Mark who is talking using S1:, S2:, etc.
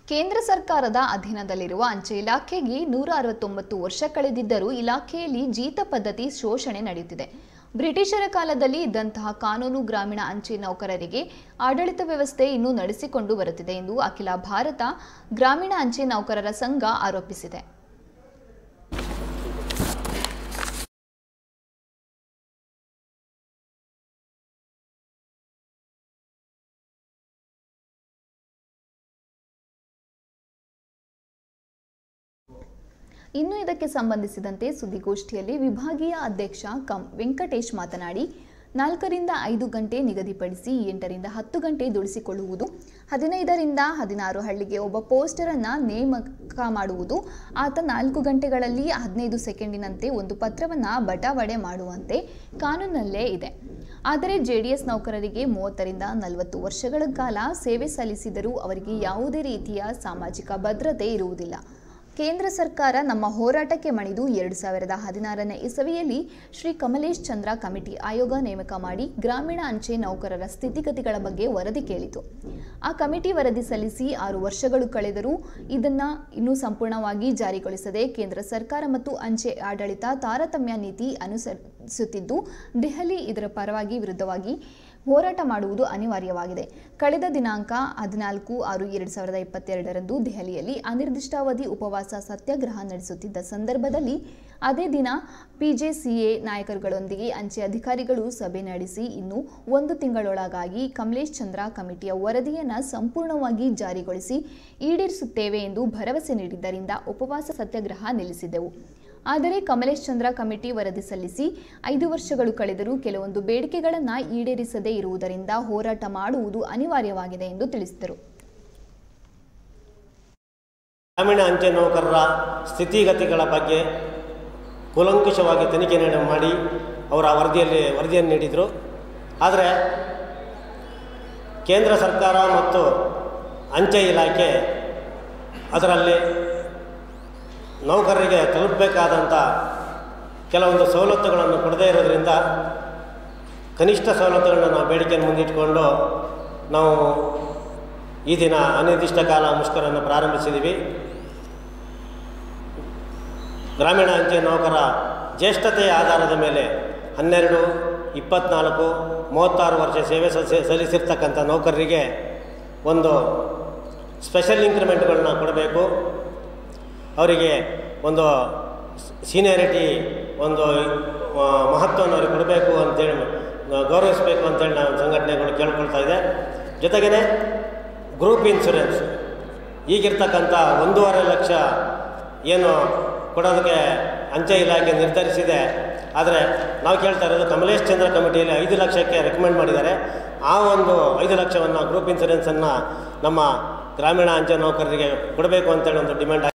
S1: ಕೇಂದ್ರ ಸರ್ಕಾರದ ಅಧೀನದಲ್ಲಿರುವ ಅಂಚೆ ಇಲಾಖೆಗೆ ನೂರ ಅರವತ್ತೊಂಬತ್ತು ವರ್ಷ ಕಳೆದಿದ್ದರೂ ಇಲಾಖೆಯಲ್ಲಿ ಜೀತ ಪದ್ಧತಿ ಶೋಷಣೆ ನಡೆಯುತ್ತಿದೆ ಬ್ರಿಟಿಷರ ಕಾಲದಲ್ಲಿ ಇದ್ದಂತಹ ಕಾನೂನು ಗ್ರಾಮೀಣ ಅಂಚೆ ನೌಕರರಿಗೆ ಆಡಳಿತ ವ್ಯವಸ್ಥೆ ಇನ್ನೂ ನಡೆಸಿಕೊಂಡು ಬರುತ್ತಿದೆ ಎಂದು ಅಖಿಲ ಭಾರತ ಗ್ರಾಮೀಣ ಅಂಚೆ ನೌಕರರ ಸಂಘ ಆರೋಪಿಸಿದೆ ಇನ್ನು ಇದಕ್ಕೆ ಸಂಬಂಧಿಸಿದಂತೆ ಸುದ್ದಿಗೋಷ್ಠಿಯಲ್ಲಿ ವಿಭಾಗೀಯ ಅಧ್ಯಕ್ಷ ಕಂ ವೆಂಕಟೇಶ್ ಮಾತನಾಡಿ ನಾಲ್ಕರಿಂದ ಐದು ಗಂಟೆ ನಿಗದಿಪಡಿಸಿ ಎಂಟರಿಂದ ಹತ್ತು ಗಂಟೆ ದುಡಿಸಿಕೊಳ್ಳುವುದು ಹದಿನೈದರಿಂದ ಹದಿನಾರು ಹಳ್ಳಿಗೆ ಒಬ್ಬ ಪೋಸ್ಟರ್ ಅನ್ನ ನೇಮಕ ಮಾಡುವುದು ಆತ ನಾಲ್ಕು ಗಂಟೆಗಳಲ್ಲಿ ಹದಿನೈದು ಸೆಕೆಂಡಿನಂತೆ ಒಂದು ಪತ್ರವನ್ನ ಬಟಾವಡೆ ಮಾಡುವಂತೆ ಕಾನೂನಲ್ಲೇ ಇದೆ ಆದರೆ ಜೆಡಿಎಸ್ ನೌಕರರಿಗೆ ಮೂವತ್ತರಿಂದ ನಲವತ್ತು ವರ್ಷಗಳ ಕಾಲ ಸೇವೆ ಸಲ್ಲಿಸಿದರೂ ಅವರಿಗೆ ಯಾವುದೇ ರೀತಿಯ ಸಾಮಾಜಿಕ ಭದ್ರತೆ ಇರುವುದಿಲ್ಲ ಕೇಂದ್ರ ಸರ್ಕಾರ ನಮ್ಮ ಹೋರಾಟಕ್ಕೆ ಮಣಿದು ಎರಡು ಸಾವಿರದ ಹದಿನಾರನೇ ಇಸವಿಯಲ್ಲಿ ಶ್ರೀ ಕಮಲೇಶ್ ಚಂದ್ರ ಕಮಿಟಿ ಆಯೋಗ ನೇಮಕ ಮಾಡಿ ಗ್ರಾಮೀಣ ಅಂಚೆ ನೌಕರರ ಸ್ಥಿತಿಗತಿಗಳ ಬಗ್ಗೆ ವರದಿ ಕೇಳಿತು ಆ ಕಮಿಟಿ ವರದಿ ಸಲ್ಲಿಸಿ ಆರು ವರ್ಷಗಳು ಕಳೆದರೂ ಇದನ್ನ ಇನ್ನೂ ಸಂಪೂರ್ಣವಾಗಿ ಜಾರಿಗೊಳಿಸದೆ ಕೇಂದ್ರ ಸರ್ಕಾರ ಮತ್ತು ಅಂಚೆ ಆಡಳಿತ ತಾರತಮ್ಯ ನೀತಿ ಅನುಸರಿಸುತ್ತಿದ್ದು ದೆಹಲಿ ಇದರ ಪರವಾಗಿ ವಿರುದ್ಧವಾಗಿ ಹೋರಾಟ ಮಾಡುವುದು ಅನಿವಾರ್ಯವಾಗಿದೆ ಕಳೆದ ದಿನಾಂಕ ಹದಿನಾಲ್ಕು ಆರು ಎರಡು ಸಾವಿರದ ಇಪ್ಪತ್ತೆರಡರಂದು ದೆಹಲಿಯಲ್ಲಿ ಅನಿರ್ದಿಷ್ಟಾವಧಿ ಉಪವಾಸ ಸತ್ಯಾಗ್ರಹ ನಡೆಸುತ್ತಿದ್ದ ಸಂದರ್ಭದಲ್ಲಿ ಅದೇ ದಿನ ಪಿಜೆಸಿಎ ನಾಯಕರುಗಳೊಂದಿಗೆ ಅಂಚೆ ಅಧಿಕಾರಿಗಳು ಸಭೆ ನಡೆಸಿ ಇನ್ನು ಒಂದು ತಿಂಗಳೊಳಗಾಗಿ ಕಮಲೇಶ್ ಚಂದ್ರ ಕಮಿಟಿಯ ವರದಿಯನ್ನು ಸಂಪೂರ್ಣವಾಗಿ ಜಾರಿಗೊಳಿಸಿ ಈಡೇರಿಸುತ್ತೇವೆ ಎಂದು ಭರವಸೆ ನೀಡಿದ್ದರಿಂದ ಉಪವಾಸ ಸತ್ಯಾಗ್ರಹ ನಿಲ್ಲಿಸಿದೆವು ಆದರೆ ಕಮಲೇಶ್ ಚಂದ್ರ ಕಮಿಟಿ ವರದಿ ಸಲ್ಲಿಸಿ ಐದು ವರ್ಷಗಳು ಕಳೆದರೂ ಕೆಲವೊಂದು ಬೇಡಿಕೆಗಳನ್ನು ಈಡೇರಿಸದೇ ಇರುವುದರಿಂದ ಹೋರಾಟ ಮಾಡುವುದು ಅನಿವಾರ್ಯವಾಗಿದೆ ಎಂದು ತಿಳಿಸಿದರು
S2: ಗ್ರಾಮೀಣ ಅಂಚೆ ನೌಕರರ ಸ್ಥಿತಿಗತಿಗಳ ಬಗ್ಗೆ ಕೂಲಂಕುಷವಾಗಿ ತನಿಖೆ ನಡೆ- ಮಾಡಿ ಅವರ ವರದಿಯಲ್ಲಿ ವರದಿಯನ್ನು ನೀಡಿದರು ಆದರೆ ಕೇಂದ್ರ ಸರ್ಕಾರ ಮತ್ತು ಅಂಚೆ ಇಲಾಖೆ ಅದರಲ್ಲಿ ನೌಕರರಿಗೆ ತಲುಪಬೇಕಾದಂಥ ಕೆಲವೊಂದು ಸವಲತ್ತುಗಳನ್ನು ಕೊಡದೇ ಇರೋದರಿಂದ ಕನಿಷ್ಠ ಸವಲತ್ತುಗಳನ್ನು ನಾವು ಬೇಡಿಕೆಯನ್ನು ಮುಂದಿಟ್ಟುಕೊಂಡು ನಾವು ಈ ದಿನ ಅನಿರ್ದಿಷ್ಟ ಕಾಲ ಮುಷ್ಕರನ್ನು ಪ್ರಾರಂಭಿಸಿದ್ದೀವಿ ಗ್ರಾಮೀಣ ಅಂಚೆ ನೌಕರ ಜ್ಯೇಷ್ಠತೆಯ ಆಧಾರದ ಮೇಲೆ ಹನ್ನೆರಡು ಇಪ್ಪತ್ನಾಲ್ಕು ಮೂವತ್ತಾರು ವರ್ಷ ಸೇವೆ ಸಲ್ಲಿಸಿ ಸಲ್ಲಿಸಿರ್ತಕ್ಕಂಥ ನೌಕರರಿಗೆ ಒಂದು ಸ್ಪೆಷಲ್ ಇಂಕ್ರಿಮೆಂಟ್ಗಳನ್ನ ಕೊಡಬೇಕು ಅವರಿಗೆ ಒಂದು ಸೀನಿಯರಿಟಿ ಒಂದು ಆ, ಮಹತ್ವವನ್ನು ಅವ್ರಿಗೆ ಕೊಡಬೇಕು ಅಂತೇಳಿ ಆ, ಗೌರವಿಸಬೇಕು ಅಂತೇಳಿ ನಾವು ಸಂಘಟನೆಗಳು ಕೇಳ್ಕೊಳ್ತಾ ಇದೆ ಜೊತೆಗೇ ಗ್ರೂಪ್ ಇನ್ಶೂರೆನ್ಸ್ ಈಗಿರ್ತಕ್ಕಂಥ ಒಂದೂವರೆ ಲಕ್ಷ ಏನು ಕೊಡೋದಕ್ಕೆ ಅಂಚೆ ಇಲಾಖೆ ನಿರ್ಧರಿಸಿದೆ ಆದರೆ ನಾವು ಕೇಳ್ತಾ ಇರೋದು ಕಮಲೇಶ್ ಚಂದ್ರ ಕಮಿಟಿಯಲ್ಲಿ ಐದು ಲಕ್ಷಕ್ಕೆ ರೆಕಮೆಂಡ್ ಮಾಡಿದ್ದಾರೆ ಆ ಒಂದು ಐದು ಲಕ್ಷವನ್ನು ಗ್ರೂಪ್ ಇನ್ಶೂರೆನ್ಸನ್ನು ನಮ್ಮ ಗ್ರಾಮೀಣ ಅಂಚೆ ನೌಕರರಿಗೆ ಕೊಡಬೇಕು ಅಂತೇಳಿ ಒಂದು ಡಿಮ್ಯಾಂಡ್